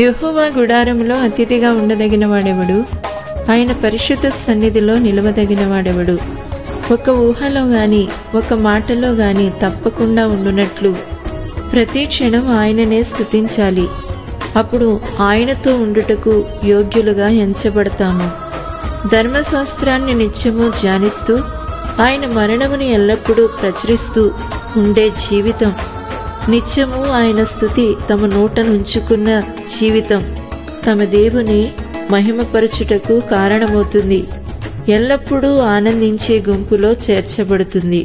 యెహోవా గుడారములో అతిథిగా ఉండదగిన వాడెవడు ఆయన పరిశుద్ధ సన్నిధిలో నిలవదగిన వాడెవడు ఒక ఊహలో గాని ఒక మాటలో గాని తప్పకుండా ఉండునట్లు ప్రతి క్షణం ఆయననే స్తుతించాలి అప్పుడు ఆయనతో ఉండుటకు యోగ్యులుగా ఎంచబడతాము ధర్మశాస్త్రాన్ని నిత్యము ధ్యానిస్తూ ఆయన మరణముని ఎల్లప్పుడూ ప్రచురిస్తూ ఉండే జీవితం నిత్యము ఆయన స్థుతి తమ నోట నుంచుకున్న జీవితం తమ దేవుని మహిమపరచుటకు కారణమవుతుంది ఎల్లప్పుడూ ఆనందించే గుంపులో చేర్చబడుతుంది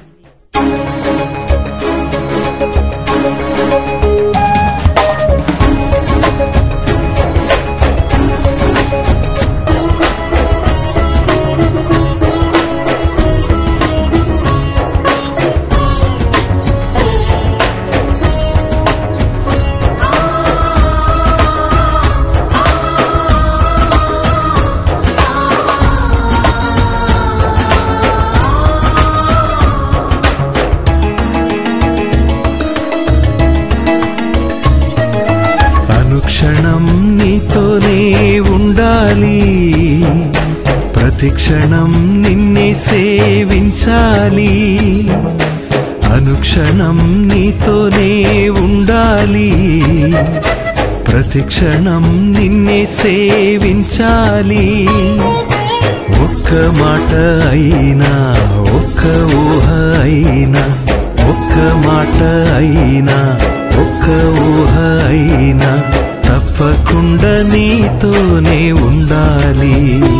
అనుక్షణం నీతోనే ఉండాలి ప్రతిక్షణం నిన్నే సేవించాలి అనుక్షణం నీతోనే ఉండాలి ప్రతిక్షణం నిన్నే సేవించాలి ఒక్క మాట అయినా ఒక్క ఊహ అయినా ఒక్క మాట అయినా ఒక్క ఊహ అయినా తప్పకుండా నీతోనే ఉండాలి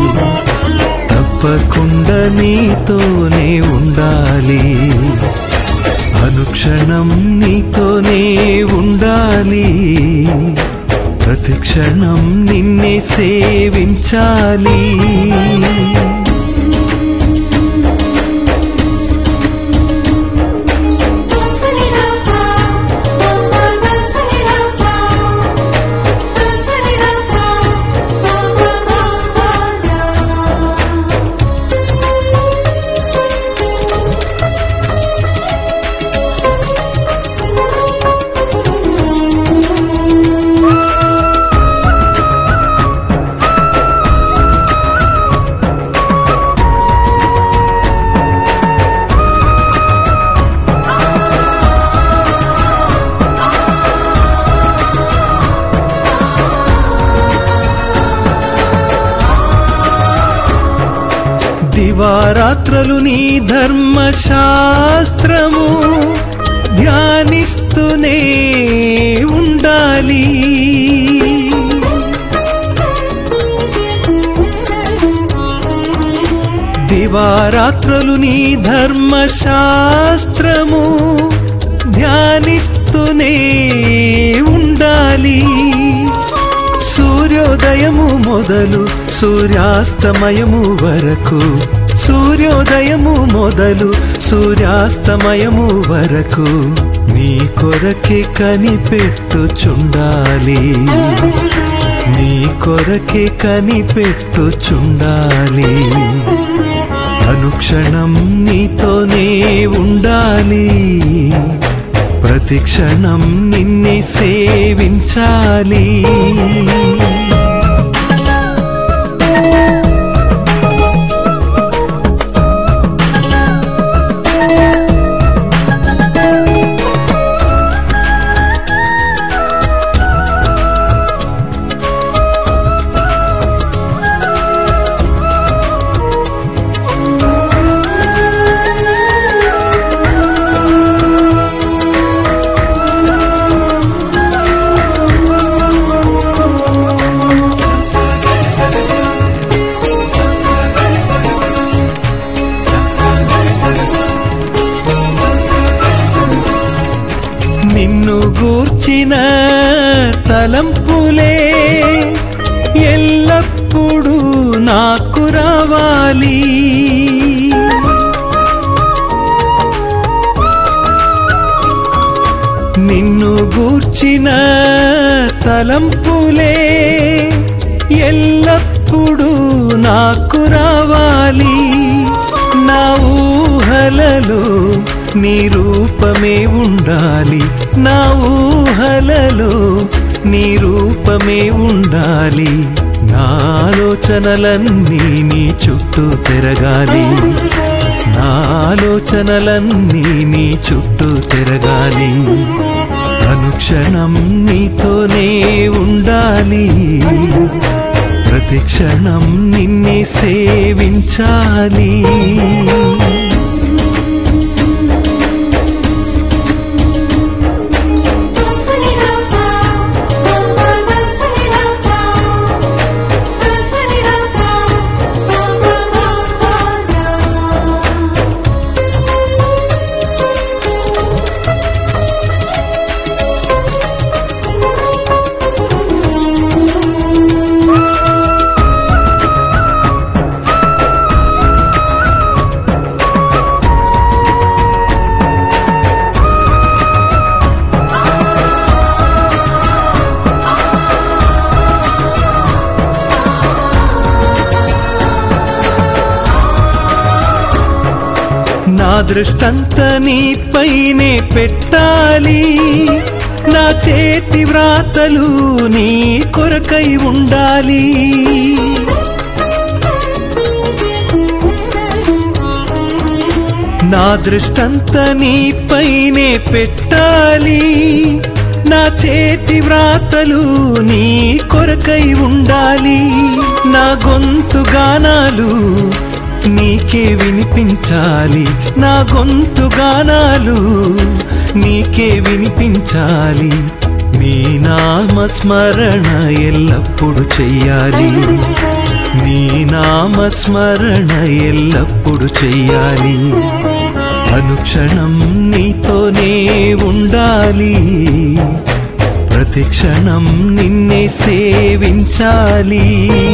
తప్పకుండా నీతోనే ఉండాలి అనుక్షణం నీతోనే ఉండాలి ప్రతిక్షణం నిన్నే సేవించాలి దివారాత్రలు నీ ధర్మశాస్త్రము ధ్యానిస్తూనే ఉండాలి దివారాత్రలు నీ ధర్మశాస్త్రము ధ్యానిస్తూనే ఉండాలి సూర్యోదయము మొదలు సూర్యాస్తమయము వరకు సూర్యోదయము మొదలు సూర్యాస్తమయము వరకు నీ కొరకే కనిపెట్టుచుండాలి నీ కొరకే కనిపెట్టుచుండాలి అనుక్షణం నీతోనే ఉండాలి ప్రతిక్షణం నిన్నే సేవించాలి నిన్ను గూర్చిన తలంపులే ఎల్లప్పుడూ నాకు రావాలి నిన్ను గూర్చిన తలంపులే ఎల్లప్పుడూ నాకు రావాలి నా ఊహలలో నీ రూపమే ఉండాలి నా ఊహలలో నీ రూప రూపమే ఉండాలి నా ఆలోచనలన్నీ నీ చుట్టూ తిరగాలి నా ఆలోచనలన్నీ నీ చుట్టూ తిరగాలి అనుక్షణం నీతోనే ఉండాలి ప్రతి క్షణం నిన్నే సేవించాలి నా దృష్టంత నీపైనే పెట్టాలి నా చేతి వ్రాతలు నీ కొరకై ఉండాలి నా దృష్టంత నీపైనే పెట్టాలి నా చేతి వ్రాతలు నీ కొరకై ఉండాలి నా గొంతు గానాలు నీకే వినిపించాలి నా గొంతు గానాలు నీకే వినిపించాలి నీ నామస్మరణ ఎల్లప్పుడు చెయ్యాలి నీ నామస్మరణ ఎల్లప్పుడు చెయ్యాలి అనుక్షణం నీతోనే ఉండాలి ప్రతి క్షణం నిన్నే సేవించాలి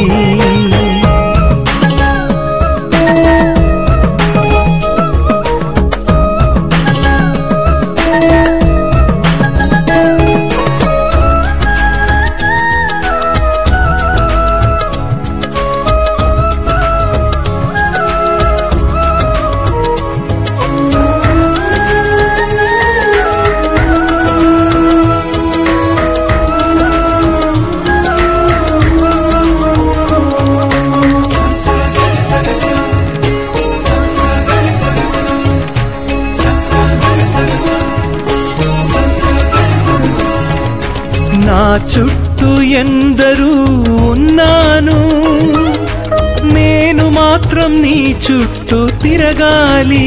నా చుట్టూ ఎందరూ ఉన్నాను నేను మాత్రం నీ చుట్టూ తిరగాలి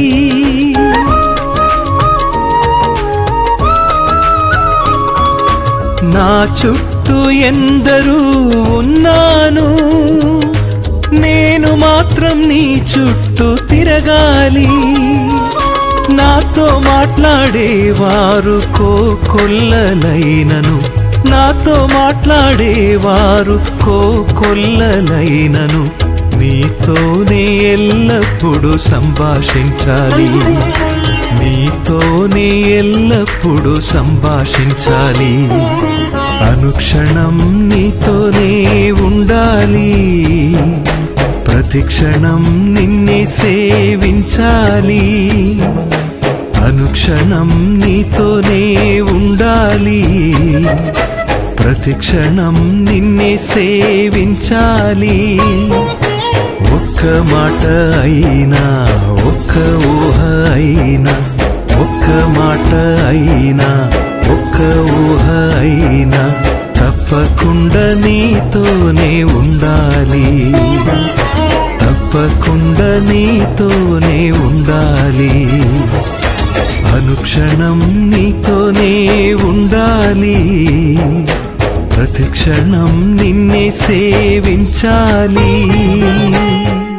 నా చుట్టూ ఎందరూ ఉన్నాను నేను మాత్రం నీ చుట్టూ తిరగాలి నాతో మాట్లాడేవారు కోకొల్లలైనను నాతో మాట్లాడేవారు కోకొల్లలైనను నీతోనే ఎల్లప్పుడూ సంభాషించాలి నీతోనే ఎల్లప్పుడూ సంభాషించాలి అనుక్షణం నీతోనే ఉండాలి ప్రతి క్షణం నిన్నే సేవించాలి అనుక్షణం నీతోనే ఉండాలి ప్రతి క్షణం నిన్నే సేవించాలి ఒక్క మాట అయినా ఒక్క ఊహ అయినా ఒక్క మాట అయినా ఒక్క ఊహ అయినా తప్పకుండా నీతోనే ఉండాలి తప్పకుండా నీతోనే ఉండాలి అనుక్షణం నీతోనే ఉండాలి ప్రతి క్షణం నిన్నే సేవించాలి